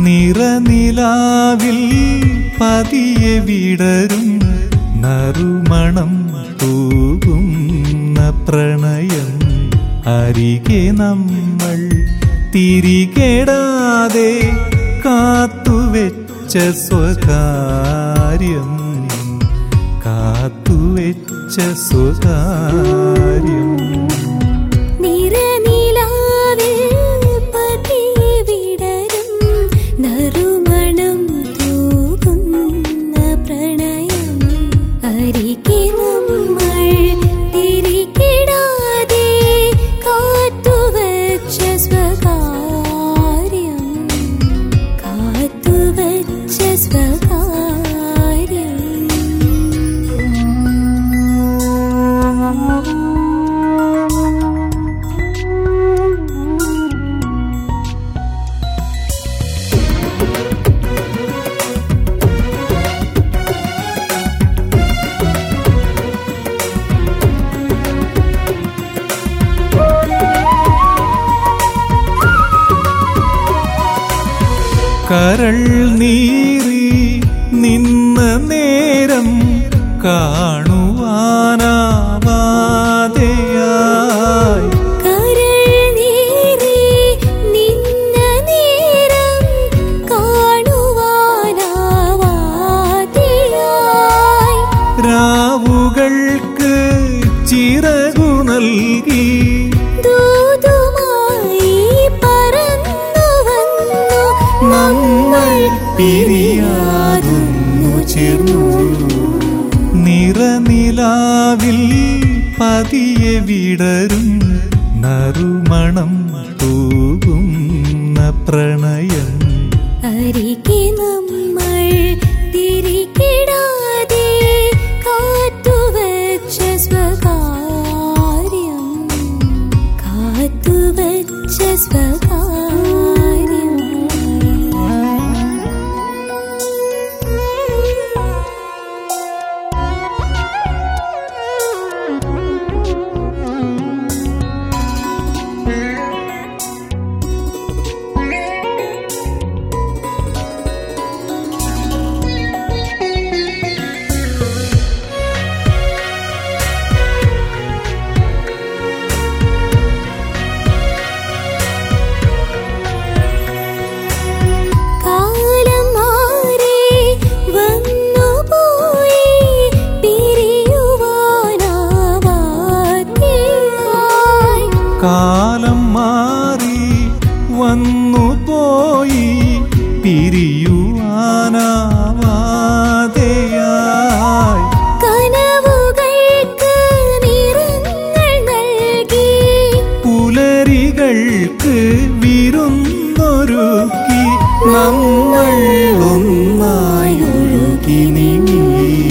നിറനിലാവിൽ പതിയെ വിടരും നറുമണം തൂകുന്ന പ്രണയം അരികെ നമ്മൾ തിരികെടാതെ കാത്തുവെച്ച സ്വകാര്യം കാത്തുവെച്ച സ്വകാര്യം നിറനിലാവിൽ പതിയെ വിടരും നറുമണം തൂകുന്ന പ്രണയം അരികെ നമ്മൾ തിരികിടാതെ കാത്തുവച്ച സ്വകാര്യം കാത്തുവച്ച സ്വകാര്യം കരൾ നീറി നിന്ന നേരം കാണുവാനാവാതെയായി കരൾ നീറി നിന്ന നേരം കാണുവാനാവാതെയായി രാവുകൾക്ക് ചിറകു നൽകി ദൂതുമായി പറന്നു വന്നു നമ്മൾ പിരിയാതുന്നു ചേർന്നു നിറനിലാവിൽ പതിയെ വിടരും നറുമണം തൂകുന്ന പ്രണയം അരികെ നമ്മൾ തിരികിടാതെ കാത്തുവച്ച സ്വകാര്യം കാത്തുവച്ച സ്വകാര്യം കാലം മാറി വന്നു പോയി പിരിയുവാനാവാതെയായി കാലം മാറി വന്നു പോയി പിരിയുവാനാവാതെയായി കനവുകൾക്ക് നിറങ്ങൾ നൽകി പുലരികൾക്ക് വിരുന്നൊരുക്കി നമ്മൾ ഒന്നായി ഒഴുകി നീങ്ങി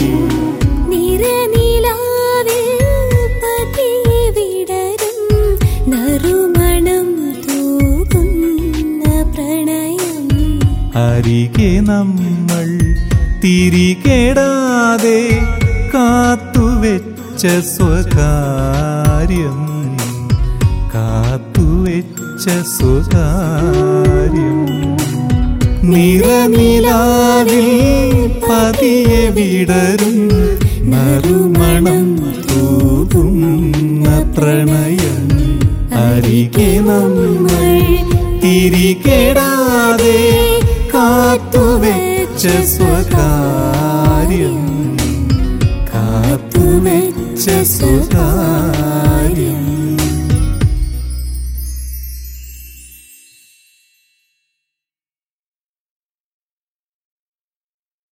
നിറനിലാവിൽ പതിയെ വിടരും നറുമണം തൂകുന്ന പ്രണയം അരികെ നമ്മൾ തിരികെടാതെ കാത്തുവെച്ച സ്വകാര്യം കാത്തുവെച്ച സ്വകാര്യം നിറനിലാവിൽ പതിയെ വിടരും നറുമണം തൂകുന്ന പ്രണയം അരികെ നമ്മൾ തിരികെടാതെ കാത്തുവെച്ച സ്വകാര്യം കാത്തുവെച്ച സ്വകാര്യം